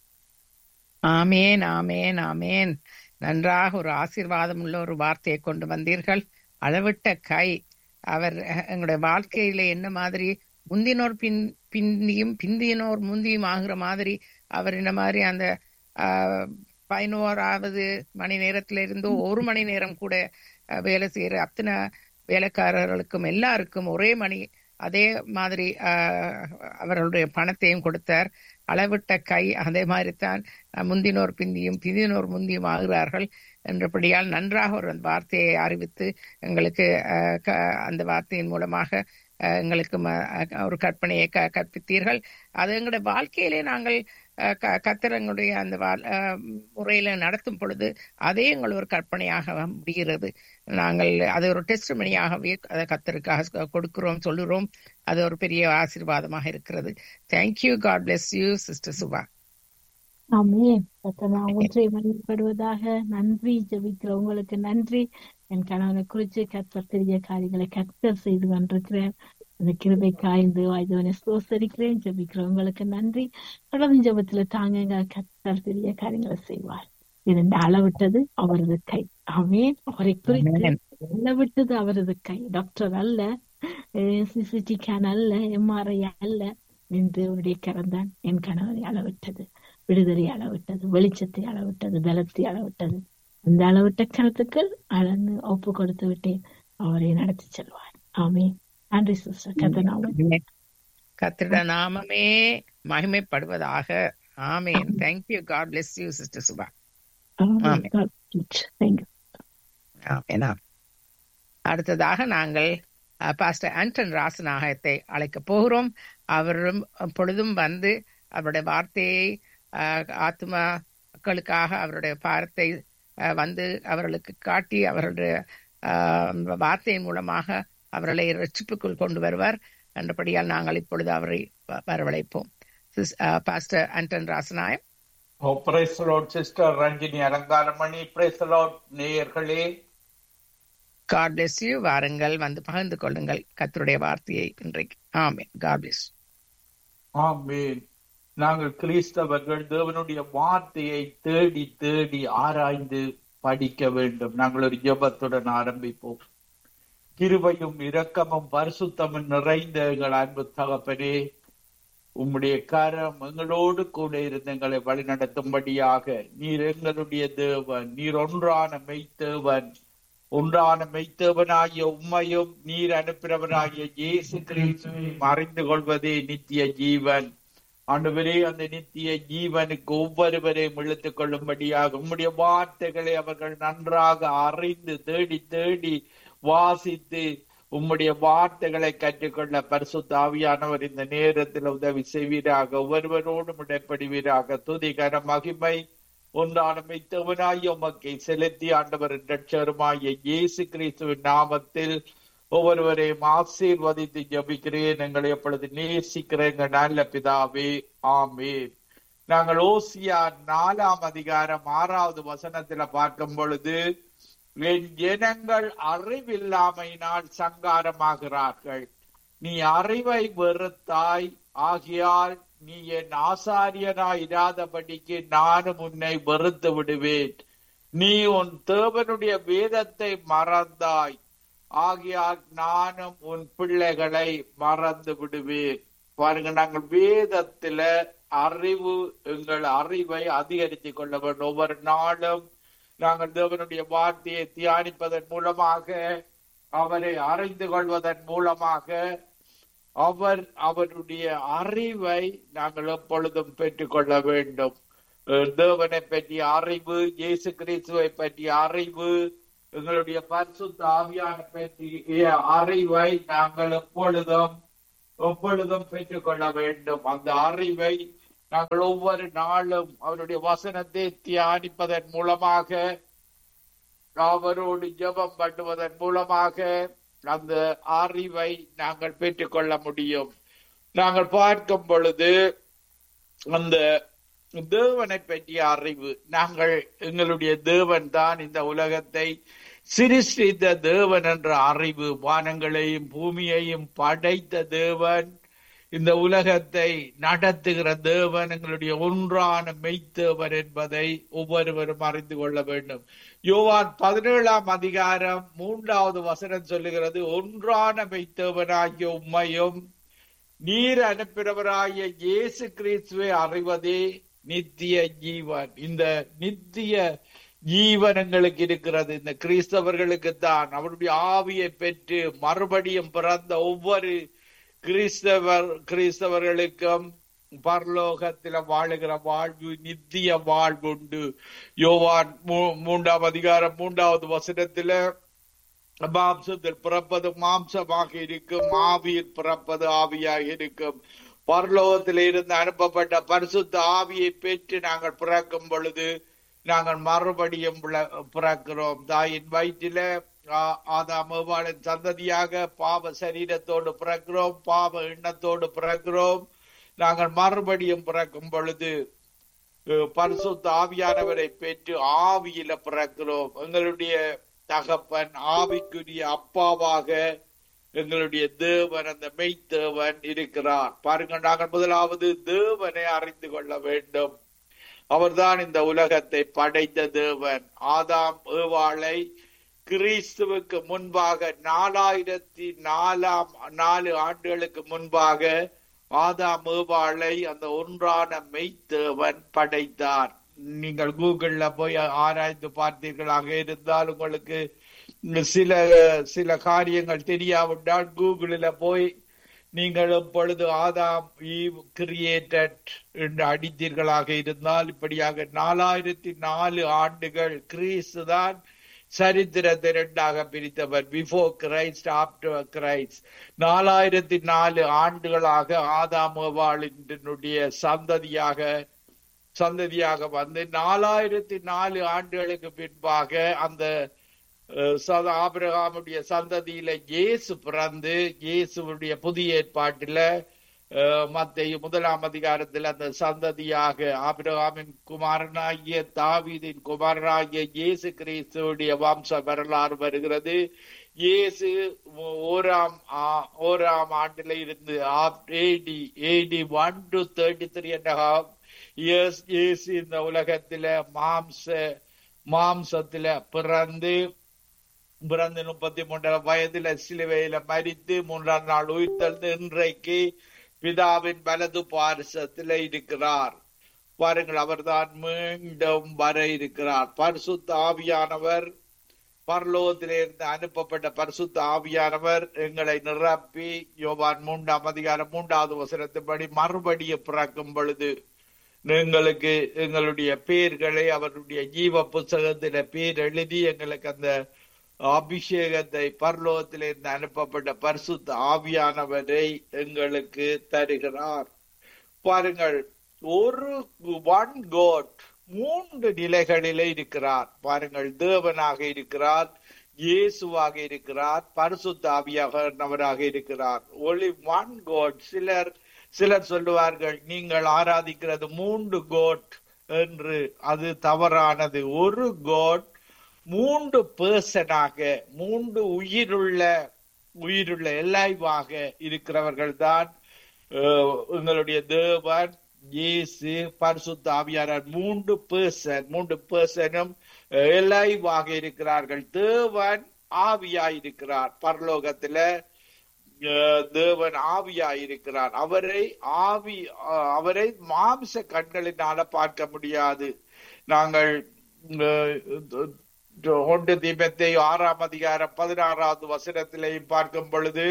ஆமேன் ஆமேன் ஆமேன் நன்றாக ஒரு ஆசீர்வாதம் உள்ள ஒரு வார்த்தையை கொண்டு வந்தீர்கள் அளவிட்ட கை அவர் எங்களுடைய வாழ்க்கையில என்ன மாதிரி முந்தினோர் பின் பிந்தியும் பிந்தியனோர் முந்தியும் ஆகிற மாதிரி அவர் என்ன மாதிரி அந்த ஆஹ் பதினோராவது மணி நேரத்துல இருந்து ஒரு மணி நேரம் கூட வேலை செய்யற அத்தனை வேலைக்காரர்களுக்கும் எல்லாருக்கும் ஒரே மணி அதே மாதிரி அவர்களுடைய பணத்தையும் கொடுத்தார் அளவிட்ட கை அதே மாதிரி தான் முந்தினோர் பிந்தியும் பிந்தினோர் முந்தியும் ஆகிறார்கள் என்றபடியால் நன்றாக ஒரு வார்த்தையை அறிவித்து எங்களுக்கு அந்த வார்த்தையின் மூலமாக எங்களுக்கு ஒரு கற்பனையை க கற்பித்தீர்கள் அது எங்களுடைய வாழ்க்கையிலே நாங்கள் கத்திரங்களுடைய அந்த முறையில நடத்தும் பொழுது அதே எங்கள் ஒரு கற்பனையாக முடிகிறது நாங்கள் அது ஒரு டெஸ்ட் மணியாகவே அதை கத்தருக்காக கொடுக்கிறோம் சொல்லுறோம் அது ஒரு பெரிய ஆசீர்வாதமாக இருக்கிறது thank you God bless you sister Subha ஆமே ஒன்றை மதிப்படுவதாக நன்றி ஜபிக்கிறவங்களுக்கு நன்றி என் கணவனை குறித்து கத்தர் பெரிய காரியங்களை கத்தர் செய்து கொண்டிருக்கிறேன் அந்த கிருபை காய்ந்து வாய்ந்தவனை சோசரிக்கிறேன் ஜபிக்கிறவங்களுக்கு நன்றி தொடர்ந்து ஜபத்துல தாங்க கத்தர் பெரிய காரியங்களை செய்வார் இரண்டு அளவிட்டது அவரது கை அவன் அவரை குறித்து அளவிட்டது அவரது கை டாக்டர் அல்ல சிசிடி கேன் அல்ல எம்ஆர்ஐ அல்ல என்று அவருடைய கரந்தான் என் கணவரை அளவிட்டது விடுதலை அளவிட்டது வெளிச்சத்தை அளவிட்டது பலத்தை அளவிட்டது அந்த அளவிட்ட கருத்துக்கள் அளந்து ஒப்பு கொடுத்து விட்டேன் அவரை நடத்தி செல்வார் ஆமே நன்றி சிஸ்டர் கதனாவும் கத்திர நாமமே மகிமைப்படுவதாக amen thank you God bless you sister Subha அடுத்ததாக நாங்கள் பாஸ்டர் ஆண்டன் ராசநாயகத்தை அழைக்க போகிறோம் அவரும் பொழுதும் வந்து அவருடைய வார்த்தையை ஆத்மா மக்களுக்காக அவருடைய பாரத்தை வந்து அவர்களுக்கு காட்டி அவருடைய வார்த்தையின் மூலமாக அவர்களை ரட்சிப்புக்குள் கொண்டு வருவார் என்றபடியால் நாங்கள் இப்பொழுது அவரை வரவழைப்போம் pastor Anton Rasanayam oh praise Lord sister Ranjini Alankaramani praise Lord நேயர்களே காட் பிளெஸ் யூ வாருங்கள் வந்து பகிர்ந்து கொள்ளுங்கள் கத்தருடைய வார்த்தையை இன்றைக்கு ஆமேன் காட் பிளெஸ் ஆமேன் நாங்கள் கிறிஸ்தவர்கள் தேவனுடைய வார்த்தையை தேடி தேடி ஆராய்ந்து படிக்க வேண்டும் நாங்கள் ஒரு ஜபத்துடன் ஆரம்பிப்போம் கிருபையும் இரக்கமும் பரிசுத்தமும் நிறைந்த எங்கள் அன்பு தகப்பனே உம்முடைய கரம் எங்களோடு கூட இருந்து எங்களை வழிநடத்தும்படியாக நீர் எங்களுடைய தேவன் நீர் ஒன்றான மெய்த்தேவன் ஒன்றான மெய்த்தேவனாகிய உம்மையும் நீர் அனுப்பினவனாகிய இயேசு கிறிஸ்துவையும் அறிந்து கொள்வதே நித்திய ஜீவன் ஆண்டவரே அந்த நித்திய ஜீவனுக்கு ஒவ்வொருவரையும் இழுத்துக் கொள்ளும்படியாக உம்முடைய வார்த்தைகளை அவர்கள் நன்றாக அறிந்து தேடி தேடி வாசித்து உம்முடைய வார்த்தைகளை கற்றுக்கொள்ள பரிசுத்த ஆவியானவர் இந்த நேரத்தில் உதவி செய்வீராக ஒருவரோடும் இடைப்படுவீராக துதிகர மகிமை ஒன்றான மெய்த்தவனாய் உமக்கை செலுத்தி ஆண்டவர் ரட்சருமாய இயேசு கிறிஸ்துவின் நாமத்தில் ஒவ்வொருவரையும் ஆசீர்வதித்து ஜபிக்கிறேன் எங்களை எப்பொழுது நேசிக்கிறேன் எங்கள் நல்ல பிதாவே ஆமே நாங்கள் ஓசியா நாலாம் அதிகாரம் ஆறாவது வசனத்துல பார்க்கும் பொழுது என் ஜனங்கள் அறிவில்லாமையினால் சங்காரமாகிறார்கள் நீ அறிவை வெறுத்தாய் ஆகியால் நீ என் ஆசாரியனாய் இராதபடிக்கு நானும் உன்னை வெறுத்து விடுவேன் நீ உன் தேவனுடைய வேதத்தை மறந்தாய் ஆகியால் நானும் உன் பிள்ளைகளை மறந்து விடுவேன் பாருங்க நாங்கள் வேதத்துல அறிவு எங்கள் அறிவை அதிகரித்து கொள்ள வேண்டும் ஒவ்வொரு நாளும் நாங்கள் தேவனுடைய வார்த்தையை தியானிப்பதன் மூலமாக அவரை அறிந்து கொள்வதன் மூலமாக அவர் அவருடைய அறிவை நாங்கள் எப்பொழுதும் பெற்றுக்கொள்ள வேண்டும் தேவனை பற்றிய அறிவு இயேசு கிறிஸ்துவை பற்றிய அறிவு எங்களுடைய பரிசுத்த ஆவியான பற்றிய அறிவை நாங்கள் எப்பொழுதும் எப்பொழுதும் பெற்றுக்கொள்ள வேண்டும் அந்த அறிவை நாங்கள் ஒவ்வொரு நாளும் அவருடைய வசனத்தை தியானிப்பதன் மூலமாக அவரோடு ஜெபம் பண்ணுவதன் மூலமாக அந்த அறிவை நாங்கள் பெற்றுக்கொள்ள முடியும் நாங்கள் பார்க்கும் பொழுது அந்த தேவனை பற்றிய அறிவு நாங்கள் எங்களுடைய தேவன் தான் இந்த உலகத்தை சிருஷ்டித்த தேவன் என்ற அறிவு வானங்களையும் பூமியையும் படைத்த தேவன் இந்த உலகத்தை நடத்துகிற தேவன் எங்களுடைய ஒன்றான மெய்த்தேவன் என்பதை ஒவ்வொருவரும் அறிந்து கொள்ள வேண்டும் யோவான் பதினேழாம் அதிகாரம் மூன்றாவது வசனம் சொல்லுகிறது ஒன்றான மெய்த்தேவனாகிய உம்மையும் நீர் அனுப்பினவராகிய இயேசு கிறிஸ்துவை அறிவதே நித்திய ஜீவன் இந்த நித்திய ஜீவன் எங்களுக்கு இருக்கிறது இந்த கிறிஸ்தவர்களுக்கு தான் அவருடைய ஆவியை பெற்று மறுபடியும் பிறந்த ஒவ்வொரு கிறிஸ்தவர் கிறிஸ்தவர்களுக்கும் பரலோகத்தில வாழுகிற வாழ்வு நித்திய வாழ்வுண்டு யோவான் மூ- மூன்றாம் அதிகாரம் மூன்றாவது வசனத்தில மாம்சத்தில் பிறப்பது மாம்சமாக இருக்கும் ஆவியில் பிறப்பது ஆவியாக இருக்கும் பரலோகத்தில் இருந்து அனுப்பப்பட்ட பரிசுத்த ஆவியை பெற்று நாங்கள் பிறக்கும் பொழுது நாங்கள் மறுபடியும் பிற- பிறக்கிறோம் தாயின் வயிற்றில ஆ- ஆதாம் ஏவாளின் சந்ததியாக பாவ சரீரத்தோடு பிறக்கிறோம் பாவ எண்ணத்தோடு பிறக்கிறோம் நாங்கள் மறுபடியும் பிறக்கும் பொழுது அஹ், பரிசுத்த ஆவியானவரை பெற்று ஆவியில பிறக்கிறோம் எங்களுடைய தகப்பன் ஆவிக்குரிய அப்பாவாக எங்களுடைய தேவன் அந்த மெய்த்தேவன் இருக்கிறார் பாருங்க நாங்கள் முதலாவது தேவனை அறிந்து கொள்ள வேண்டும் அவர்தான் இந்த உலகத்தை படைத்த தேவன் ஆதாம் ஏவாளை கிறிஸ்துவுக்கு முன்பாக நாலாயிரத்தி நாலாம் நாலு ஆண்டுகளுக்கு முன்பாக ஆதாம் ஏவாளை அந்த ஒன்றான மெய்த்தேவன் படைத்தார் நீங்கள் கூகுள்ல போய் ஆராய்ந்து பார்த்தீர்களாக இருந்தால் உங்களுக்கு சில சில காரியங்கள் தெரியாவிட்டால் கூகுளில் போய் நீங்கள் இப்பொழுது ஆதாம் ஈவ் கிரியேட்டட் என்று அடித்தீர்களாக இருந்தால் இப்படியாக நாலாயிரத்தி நாலு ஆண்டுகள் கிறிஸ்து தான் சரித்திரத்தை இரண்டாக பிரித்தவர் பிஃபோர் கிரைஸ்ட் ஆப்டர் கிரைஸ்ட் நாலாயிரத்தி நாலு ஆண்டுகளாக ஆதாம் ஏவாளினுடைய சந்ததியாக சந்ததியாக வந்து நாலாயிரத்தி நாலு ஆண்டுகளுக்கு பின்பாக அந்த அஹ், சத ஆபிரகாமுடைய சந்ததியில இயேசு பிறந்து இயேசுடைய புதிய ஏற்பாட்டில அஹ், மத்தேயு முதலாம் அதிகாரத்தில் அந்த சந்ததியாக ஆபிரகாமின் குமாரனாகிய தாவீதின் குமாரனாகிய இயேசு கிறிஸ்துவுடைய வம்ச வரலாறு வருகிறது இயேசு ஓராம் ஆ- ஓராம் ஆண்டுல இருந்து AD AD one to thirty three and half years இயேசு இந்த உலகத்தில மாம்ச மாம்சத்தில பிறந்து பிறந்து முப்பத்தி மூன்றாம் வயதுல சிலுவையில மரித்து மூன்றாம் நாள் உயிர்த்தெழுந்து இன்றைக்கு பிதாவின் வலது பாரிசத்தில இருக்கிறார் பாருங்கள் அவர்தான் மீண்டும் வர இருக்கிறார் பரிசுத்த ஆவியானவர் பரலோகத்திலிருந்து அனுப்பப்பட்ட பரிசுத்த ஆவியானவர் எங்களை நிரப்பி யோவான் மூன்றாம் அதிகாரம் மூன்றாவது வசனத்தின்படி மறுபடியும் பிறக்கும் பொழுது எங்களுக்கு எங்களுடைய பேர்களை அவருடைய ஜீவ புஸ்தகத்தில பேர் எழுதி எங்களுக்கு அந்த அபிஷேகத்தை பரலோகத்திலிருந்து அனுப்பப்பட்ட பரிசுத்த ஆவியானவரை எங்களுக்கு தருகிறார் பாருங்கள் ஒரு ஒன் கோட் மூன்று நிலைகளிலே இருக்கிறார் பாருங்கள் தேவனாக இருக்கிறார் இயேசுவாக இருக்கிறார் பரிசுத்த ஆவியானவராக இருக்கிறார் ஒளி ஒன் கோட் சிலர் சிலர் சொல்லுவார்கள் நீங்கள் ஆராதிக்கிறது மூன்று கோட் என்று அது தவறானது ஒரு கோட் மூன்று பேர்சனாக மூன்று உயிருள்ள உயிருள்ள எல்லைவாக இருக்கிறவர்கள் தான் எங்களுடைய தேவன் இயேசு பரிசுத்த ஆவியாளர் மூன்று பேர்சன் மூன்று பேர்சனும் எல்லைவாக இருக்கிறார்கள் தேவன் ஆவியாயிருக்கிறார் பரலோகத்துல அஹ், தேவன் ஆவியாயிருக்கிறார் அவரை ஆவி அஹ், அவரை மாம்ச கண்களினால பார்க்க முடியாது நாங்கள் அஹ், ஒன்று தீபத்தை ஆறாம் அதிகாரம் பதினாறாவது வசனத்திலேயும் பார்க்கும் பொழுது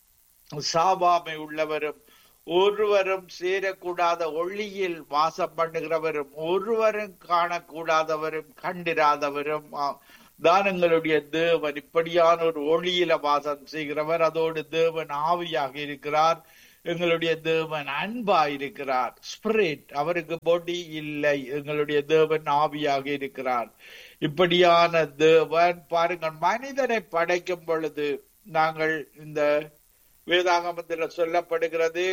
சாபாமை உள்ளவரும் ஒருவரும் சேரக்கூடாத ஒளியில் வாசம் பண்ணுகிறவரும் ஒருவரும் காணக்கூடாதவரும் கண்டிராதவரும் ஆ- தான் எங்களுடைய தேவன் இப்படியான ஒரு ஒளியில வாசம் செய்கிறவர் அதோடு தேவன் ஆவியாக இருக்கிறார் எங்களுடைய தேவன் அன்பா இருக்கிறார் ஸ்பிரிட் அவருக்கு பொடி இல்லை எங்களுடைய தேவன் ஆவியாக இருக்கிறார் இப்படியான தேவன் பாருங்கள் மனிதனை படைக்கும் பொழுது நாங்கள் இந்த வேதாகமத்தில் சொல்லப்படுகிறது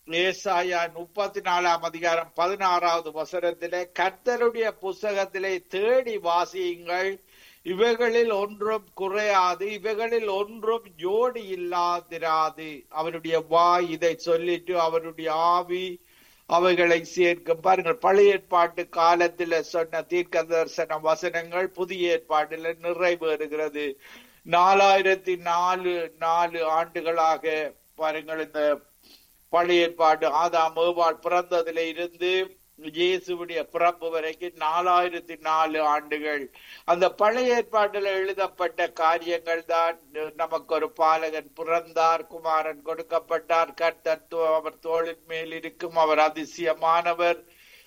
ஏசாயா முப்பத்தி நாலாம் அதிகாரம் பதினாறாவது வசனத்திலே கர்த்தருடைய புஸ்தகத்திலே தேடி வாசியுங்கள் இவைகளில் ஒன்றும் குறையாது இவைகளில் ஒன்றும் ஜோடி இல்லாதிராது அவருடைய வாய் இதை சொல்லிட்டு அவருடைய ஆவி அவைகளை சேர்க்கும் பாருங்கள் பழைய ஏற்பாட்டு காலத்துல சொன்ன தீர்க்க தரிசன வசனங்கள் புதிய ஏற்பாட்டில் நிறைவேறுகிறது நாலாயிரத்தி நாலு நாலு ஆண்டுகளாக பாருங்கள் இந்த பழைய ஏற்பாடு ஆதாம் ஏவாள் பிறந்ததுல இருந்து இயேசுடைய பிறப்பு வரைக்கும் நாலாயிரத்தி நாலு ஆண்டுகள் அந்த பழைய ஏற்பாட்டில் எழுதப்பட்ட காரியங்கள் தான் நமக்கு ஒரு பாலகன் பிறந்தார் குமாரன் கொடுக்கப்பட்டார் கர்த்தர் அவர் தோளின் மேல் இருக்கும் அவர் அதிசயமானவர்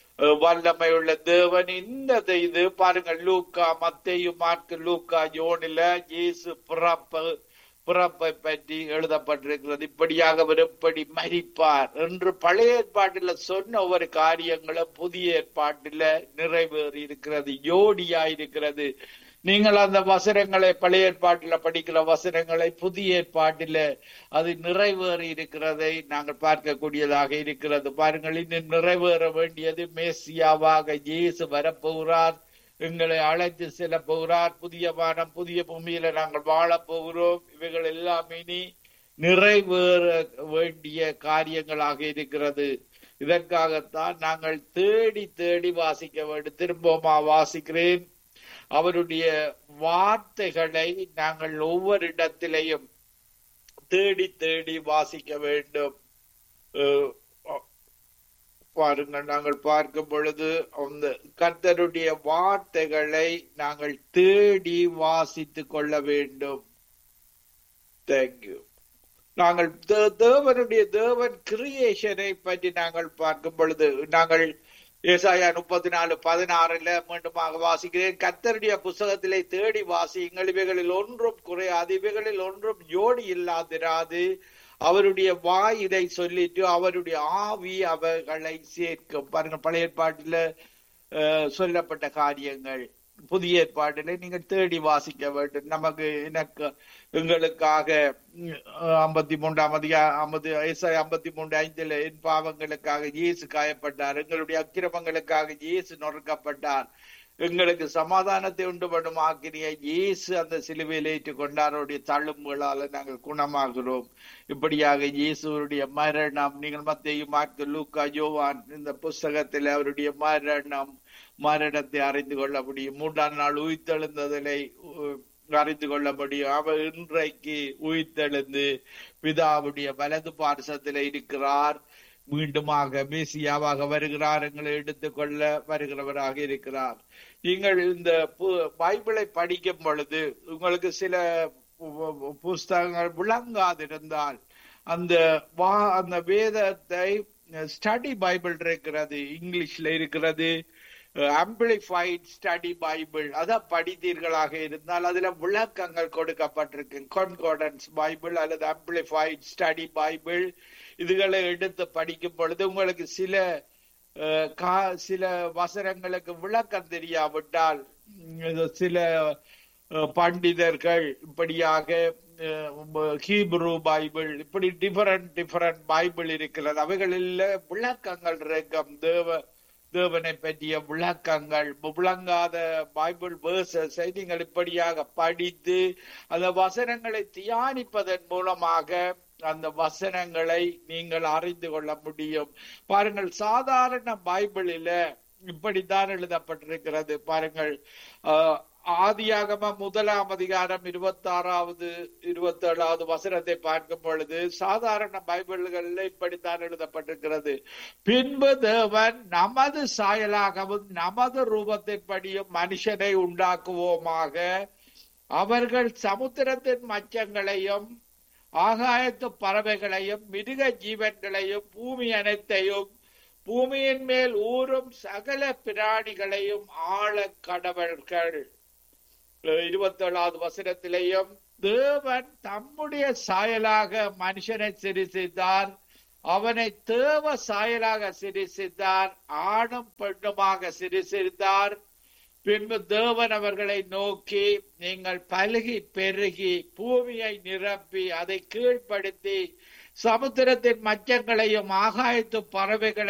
வல்லமை உள்ள தேவன் இந்த இது பாருங்கள் லூக்கா மத்தையும் மார்க்கு லூக்கா யோனில இயேசு பிறப்பு பிறப்பை பற்றி எழுதப்பட்டிருக்கிறது இப்படியாக அவர் எப்படி மறிப்பார் என்று பழைய ஏற்பாட்டில் சொன்ன ஒவ்வொரு காரியங்களும் புதிய ஏற்பாட்டில் நிறைவேறி இருக்கிறது யோடியா இருக்கிறது நீங்கள் அந்த வசனங்களை பழைய ஏற்பாட்டில் படிக்கிற வசனங்களை புதிய ஏற்பாட்டில் அது நிறைவேறி இருக்கிறதை நாங்கள் பார்க்கக்கூடியதாக இருக்கிறது பாருங்கள் இன்னும் நிறைவேற வேண்டியது மேசியாவாக இயேசு வரப்போகிறார் எங்களை அழைத்து செல்ல போகிறார் புதிய வானம் புதிய பூமியில நாங்கள் வாழ போகிறோம் இவைகள் எல்லாம் இனி நிறைவேற வேண்டிய காரியங்களாக இருக்கிறது இதற்காகத்தான் நாங்கள் தேடி தேடி வாசிக்க வேண்டும் திரும்பமா வாசிக்கிறேன் அவருடைய வார்த்தைகளை நாங்கள் ஒவ்வொரு இடத்திலையும் தேடி தேடி வாசிக்க வேண்டும் பாருங்கள் நாங்கள் பார்க்கும் பொழுது அந்த கர்த்தருடைய வார்த்தைகளை நாங்கள் தேடி வாசித்துக் கொள்ள வேண்டும் தேங்க்யூ நாங்கள் தேவனுடைய தேவன் கிரியேஷனை பற்றி நாங்கள் பார்க்கும் பொழுது நாங்கள் ஏசாயா முப்பத்தி நாலு பதினாறுல மீண்டுமாக வாசிக்கிறேன் கத்தருடைய புஸ்தகத்திலே தேடி வாசியுங்கள் இவைகளில் ஒன்றும் குறையாது இவைகளில் ஒன்றும் ஜோடி இல்லாதிராது அவருடைய வாய் இதை சொல்லிட்டு அவருடைய ஆவி அவர்களை சேர்க்கும் பாருங்க பழைய ஏற்பாட்டில சொல்லப்பட்ட காரியங்கள் புதிய ஏற்பாட்டில நீங்கள் தேடி வாசிக்க வேண்டும் நமக்கு எனக்கு எங்களுக்காக ஐம்பத்தி மூன்றாம் அதிகா ஐம்பது ஐம்பத்தி மூன்று ஐந்துல என் பாவங்களுக்காக இயேசு காயப்பட்டார் எங்களுடைய அக்கிரமங்களுக்காக இயேசு நொறுக்கப்பட்டார் எங்களுக்கு சமாதானத்தை உண்டு பண்ணும் ஆக்கினிய இயேசு அந்த சிலுவையில் ஏற்றுக் கொண்டாருடைய தழும்புகளால நாங்கள் குணமாகிறோம் இப்படியாக இயேசுடைய மரணம் நீங்கள் மத்தையும் மார்க்கு லூக்கா யோவான் இந்த புஸ்தகத்தில் அவருடைய மரணம் மரணத்தை அறிந்து கொள்ள முடியும் மூன்றாம் நாள் உயிர்த்தெழுந்ததனை அறிந்து கொள்ள முடியும் அவர் இன்றைக்கு உயிர்த்தெழுந்து பிதாவுடைய வலது பார்சத்தில் இருக்கிறார் மீண்டுமாக மேசியாவாக வருகிறார் எங்களை எடுத்துக்கொள்ள வருகிறவராக இருக்கிறார் நீங்கள் இந்த பைபிளை படிக்கும் பொழுது உங்களுக்கு சில புஸ்தகங்கள் விளங்காதிருந்தால் அந்த வா அந்த வேதத்தை ஸ்டடி பைபிள் இருக்கிறது இங்கிலீஷ்ல இருக்கிறது ஆம்பிளிஃபைட் ஸ்டடி பைபிள் அத படித்தீர்களாக இருந்தால் அதுல விளக்கங்கள் கொடுக்கப்பட்டிருக்கு கான்கார்டன்ஸ் பைபிள் அல்லது ஆம்பிளிஃபைட் ஸ்டடி பைபிள் இதுகளை எடுத்து படிக்கும் பொழுது உங்களுக்கு சில சில வசனங்களுக்கு விளக்கம் தெரியாவிட்டால் சில பண்டிதர்கள் இப்படியாக ஹீப்ரு பைபிள் இப்படி டிஃபரண்ட் டிஃபரண்ட் பைபிள் இருக்கிறது அவைகளில் விளக்கங்கள் இருக்கும் தேவ தேவனை பற்றிய விளக்கங்கள் விளங்காத பைபிள் வேர்சஸை நீங்கள் இப்படியாக படித்து அந்த வசனங்களை தியானிப்பதன் மூலமாக அந்த வசனங்களை நீங்கள் அறிந்து கொள்ள முடியும் பாருங்கள் சாதாரண பைபிளில இப்படித்தான் எழுதப்பட்டிருக்கிறது பாருங்கள் ஆதியாகம முதலாம் அதிகாரம் இருபத்தி ஆறாவது இருபத்தி ஏழாவது வசனத்தை பார்க்கும் பொழுது சாதாரண பைபிள்கள்ல இப்படித்தான் எழுதப்பட்டிருக்கிறது பின்பு தேவன் நமது சாயலாகவும் நமது ரூபத்தின்படியும் மனுஷனை உண்டாக்குவோமாக அவர்கள் சமுத்திரத்தின் மச்சங்களையும் ஆகாயத்து பறவைகளையும் மிருக ஜீவன்களையும் பூமி அனைத்தையும் பூமியின் மேல் ஊறும் சகல பிராணிகளையும் ஆழ கடவர்கள் இருபத்தி ஏழாவது வசனத்திலேயும் தேவன் தம்முடைய சாயலாக மனுஷனை சிரிசித்தார் அவனை தேவ சாயலாக சிரிசித்தார் ஆணும் பெண்ணுமாக சிரிசித்தார் பின்பு தேவன் அவர்களை நோக்கி நீங்கள் பலுகி பெருகி பூமியை நிரப்பி அதை கீழ்ப்படுத்தி சமுத்திரத்தின் மச்சங்களையும் ஆகாயத்து பறவைகளை